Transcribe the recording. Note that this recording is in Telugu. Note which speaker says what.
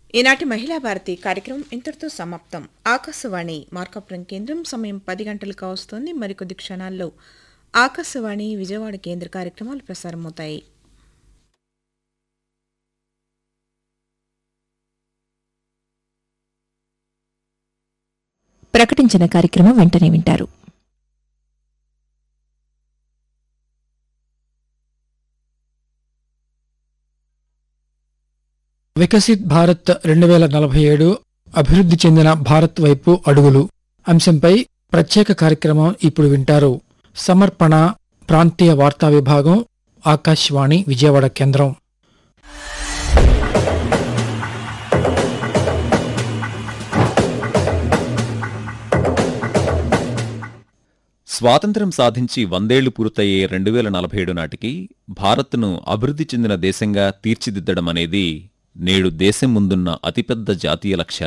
Speaker 1: ఈనాటి మహిళా భారతి కార్యక్రమం ఇంతటితో సమాప్తం ఆకాశవాణి మార్కాపురం కేంద్రం సమయం పది గంటలకు వస్తుంది మరికొద్ది క్షణాల్లో ఆకాశవాణి విజయవాడ కేంద్ర కార్యక్రమాలు ప్రసారమవుతాయి
Speaker 2: ప్రకటించిన కార్యక్రమం వెంటనే వింటారు
Speaker 3: వికసిత్ భారత్ రెండు వేల నలభై ఏడు అభివృద్ధి చెందిన భారత్ వైపు అడుగులు అంశంపై ప్రత్యేక కార్యక్రమం ఇప్పుడు వింటారు సమర్పణ ప్రాంతీయ వార్తా విభాగం ఆకాశవాణి విజయవాడ కేంద్రం
Speaker 4: స్వాతంత్ర్యం సాధించి వందేళ్లు పూర్తయ్యే రెండు వేల నలభై ఏడు నాటికి భారత్ను అభివృద్ధి చెందిన దేశంగా తీర్చిదిద్దడం అనేది నేడు దేశం ముందున్న అతిపెద్ద జాతీయ లక్ష్యాలు